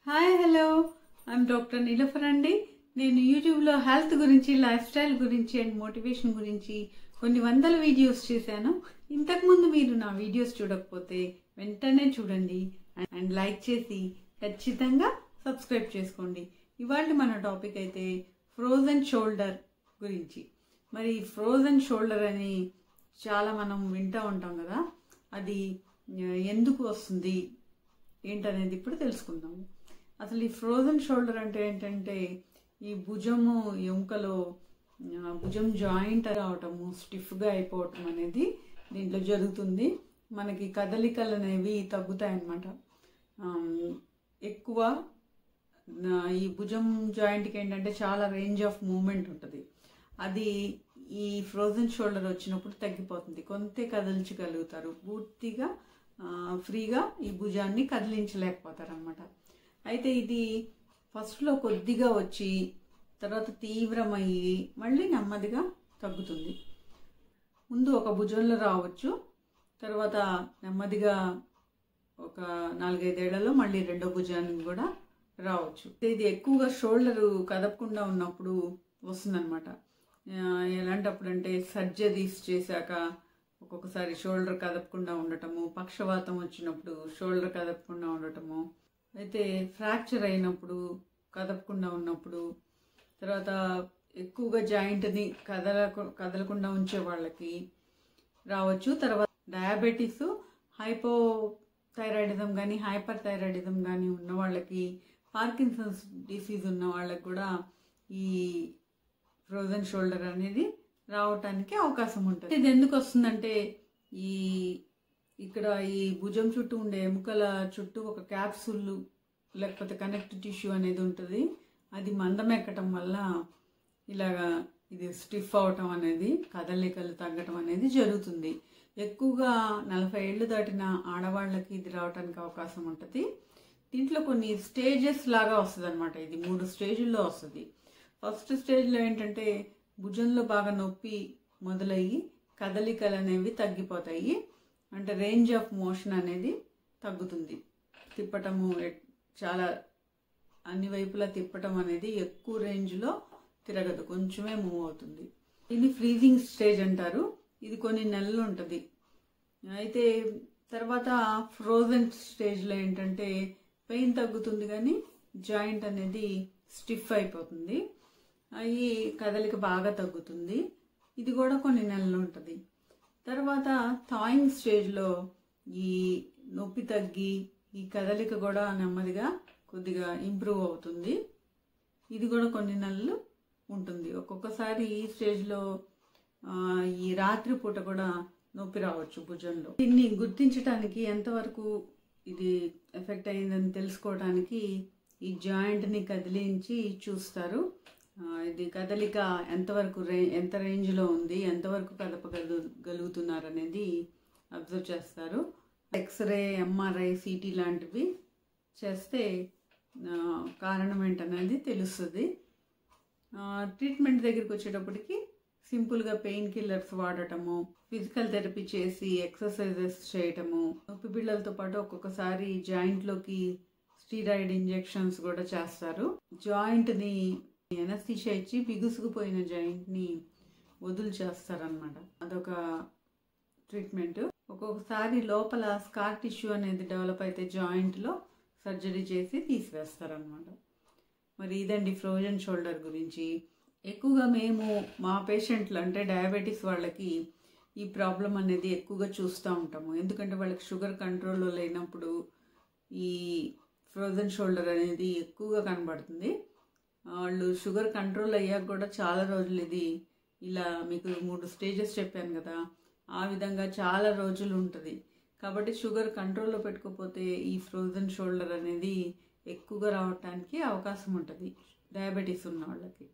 hi hello I'm doctor Nilofar అండి నేను యూట్యూబ్లో హెల్త్ గురించి లైఫ్ స్టైల్ గురించి అండ్ మోటివేషన్ గురించి కొన్ని వందల వీడియోస్ చేశాను ఇంతకుముందు మీరు నా వీడియోస్ చూడకపోతే వెంటనే చూడండి అండ్ లైక్ చేసి ఖచ్చితంగా సబ్స్క్రైబ్ చేసుకోండి ఇవాళ మన టాపిక్ అయితే ఫ్రోజన్ షోల్డర్ గురించి మరి ఫ్రోజన్ షోల్డర్ అని చాలా మనం వింటూ ఉంటాం కదా అది ఆ, ఎందుకు వస్తుంది ఏంటనేది ఇప్పుడు తెలుసుకుందాము అసలు ఈ ఫ్రోజన్ షోల్డర్ అంటే ఏంటంటే ఈ భుజము ఎముకలో ఆ, భుజం జాయింట్ అవటము స్టిఫ్గా అయిపోవటం అనేది దీంట్లో జరుగుతుంది మనకి కదలికలు అనేవి తగ్గుతాయి అన్నమాట ఎక్కువ ఆ, ఈ భుజం జాయింట్కి ఏంటంటే చాలా రేంజ్ ఆఫ్ మూమెంట్ ఉంటుంది అది ఈ ఫ్రోజన్ షోల్డర్ వచ్చినప్పుడు తగ్గిపోతుంది కొంతే కదిలించగలుగుతారు పూర్తిగా ఆ, ఫ్రీగా ఈ భుజాన్ని కదిలించలేకపోతారు అనమాట అయితే ఇది ఫస్ట్లో కొద్దిగా వచ్చి తర్వాత తీవ్రమయ్యి మళ్ళీ నెమ్మదిగా తగ్గుతుంది ముందు ఒక భుజంలో రావచ్చు తర్వాత నెమ్మదిగా ఒక నాలుగైదేళ్లలో మళ్ళీ రెండో భుజానికి కూడా రావచ్చు ఇది ఎక్కువగా షోల్డర్ కదపకుండా ఉన్నప్పుడు వస్తుందన్నమాట ఆ, ఎలాంటప్పుడు అంటే సర్జరీస్ చేశాక ఒక్కొక్కసారి షోల్డర్ కదపకుండా ఉండటము పక్షవాతం వచ్చినప్పుడు షోల్డర్ కదపకుండా ఉండటము అయితే ఫ్రాక్చర్ అయినప్పుడు కదపకుండా ఉన్నప్పుడు తర్వాత ఎక్కువగా జాయింట్ని కదల కదలకుండా ఉంచే వాళ్ళకి రావచ్చు తర్వాత డయాబెటీస్ హైపో థైరాయిడిజం కానీ హైపర్ థైరాయిడిజం కానీ ఉన్న వాళ్ళకి పార్కిన్సన్స్ డిసీజ్ ఉన్న వాళ్ళకి కూడా ఈ ఫ్రోజన్ షోల్డర్ అనేది రావటానికి అవకాశం ఉంటుంది ఇది ఎందుకు వస్తుందంటే ఈ ఇక్కడ ఈ భుజం చుట్టూ ఉండే ఎముకల చుట్టూ ఒక క్యాప్సూల్ లేకపోతే కనెక్ట్ టిష్యూ అనేది ఉంటుంది అది మందం ఎక్కటం వల్ల ఇలాగా ఇది స్టిఫ్ అవటం అనేది కదలికలు తగ్గటం అనేది జరుగుతుంది ఎక్కువగా నలభై ఏళ్ళు దాటిన ఆడవాళ్ళకి ఇది రావడానికి అవకాశం ఉంటుంది దీంట్లో కొన్ని స్టేజెస్ లాగా వస్తుంది అనమాట ఇది మూడు స్టేజుల్లో వస్తుంది ఫస్ట్ స్టేజ్లో ఏంటంటే భుజంలో బాగా నొప్పి మొదలయ్యి కదలికలు అనేవి తగ్గిపోతాయి అంటే రేంజ్ ఆఫ్ మోషన్ అనేది తగ్గుతుంది తిప్పటము ఎ- చాలా అన్ని వైపులా తిప్పటం అనేది ఎక్కువ రేంజ్లో తిరగదు కొంచెమే మూవ్ అవుతుంది ఇది ఫ్రీజింగ్ స్టేజ్ అంటారు ఇది కొన్ని నెలలు ఉంటుంది అయితే తర్వాత ఫ్రోజన్ స్టేజ్లో ఏంటంటే పెయిన్ తగ్గుతుంది కానీ జాయింట్ అనేది స్టిఫ్ అయిపోతుంది అవి కదలిక బాగా తగ్గుతుంది ఇది కూడా కొన్ని నెలలు ఉంటుంది తర్వాత థాయింగ్ స్టేజ్లో ఈ నొప్పి తగ్గి ఈ కదలిక కూడా నెమ్మదిగా కొద్దిగా ఇంప్రూవ్ అవుతుంది ఇది కూడా కొన్ని నెలలు ఉంటుంది ఒక్కొక్కసారి ఈ స్టేజ్లో ఆ, ఈ రాత్రి పూట కూడా నొప్పి రావచ్చు భుజంలో దీన్ని గుర్తించడానికి ఎంతవరకు ఇది ఎఫెక్ట్ అయిందని తెలుసుకోవడానికి ఈ జాయింట్ని కదిలించి చూస్తారు ఆ, ఇది కదలిక ఎంతవరకు రే ఎంత రేంజ్లో ఉంది ఎంతవరకు కదపగలు గలుగుతున్నారు అనేది అబ్జర్వ్ చేస్తారు ఎక్స్రే ఎంఆర్ఐ సిటీ లాంటివి చేస్తే ఆ, కారణం ఏంటనేది తెలుస్తుంది ఆ, ట్రీట్మెంట్ దగ్గరికి వచ్చేటప్పటికి సింపుల్గా పెయిన్ కిల్లర్స్ వాడటము ఫిజికల్ థెరపీ చేసి ఎక్సర్సైజెస్ చేయటము నొప్పి బిళ్ళలతో పాటు ఒక్కొక్కసారి జాయింట్లోకి స్టీరాయిడ్ ఇంజెక్షన్స్ కూడా చేస్తారు జాయింట్ని ఎనస్థీషియా ఇచ్చి బిగుసుకుపోయిన జాయింట్ని వదులు చేస్తారనమాట అదొక ట్రీట్మెంట్ ఒక్కొక్కసారి లోపల స్కార్ టిష్యూ అనేది డెవలప్ అయితే జాయింట్లో సర్జరీ చేసి తీసివేస్తారనమాట మరి ఇదండి ఫ్రోజన్ షోల్డర్ గురించి ఎక్కువగా మేము మా పేషెంట్లు అంటే డయాబెటీస్ వాళ్ళకి ఈ ప్రాబ్లం అనేది ఎక్కువగా చూస్తూ ఉంటాము ఎందుకంటే వాళ్ళకి షుగర్ కంట్రోల్లో లేనప్పుడు ఈ ఫ్రోజన్ షోల్డర్ అనేది ఎక్కువగా కనబడుతుంది వాళ్ళు షుగర్ కంట్రోల్ అయ్యాక కూడా చాలా రోజులు ఇది ఇలా మీకు మూడు స్టేజెస్ చెప్పాను కదా ఆ విధంగా చాలా రోజులు ఉంటుంది కాబట్టి షుగర్ కంట్రోల్లో పెట్టుకోకపోతే ఈ ఫ్రోజన్ షోల్డర్ అనేది ఎక్కువగా రావటానికి అవకాశం ఉంటుంది డయాబెటీస్ ఉన్న వాళ్ళకి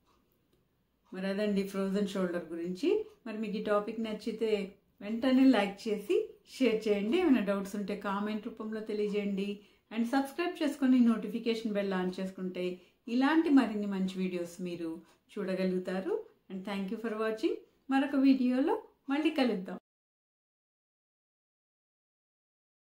మరి అదండి ఫ్రోజన్ షోల్డర్ గురించి మరి మీకు ఈ టాపిక్ నచ్చితే వెంటనే లైక్ చేసి షేర్ చేయండి ఏమైనా డౌట్స్ ఉంటే కామెంట్ రూపంలో తెలియజేయండి అండ్ సబ్స్క్రైబ్ చేసుకొని నోటిఫికేషన్ బెల్ ఆన్ చేసుకుంటే ఇలాంటి మరిన్ని మంచి వీడియోస్ మీరు చూడగలుగుతారు and thank you for watching మరొక వీడియోలో మళ్ళీ కలుద్దాం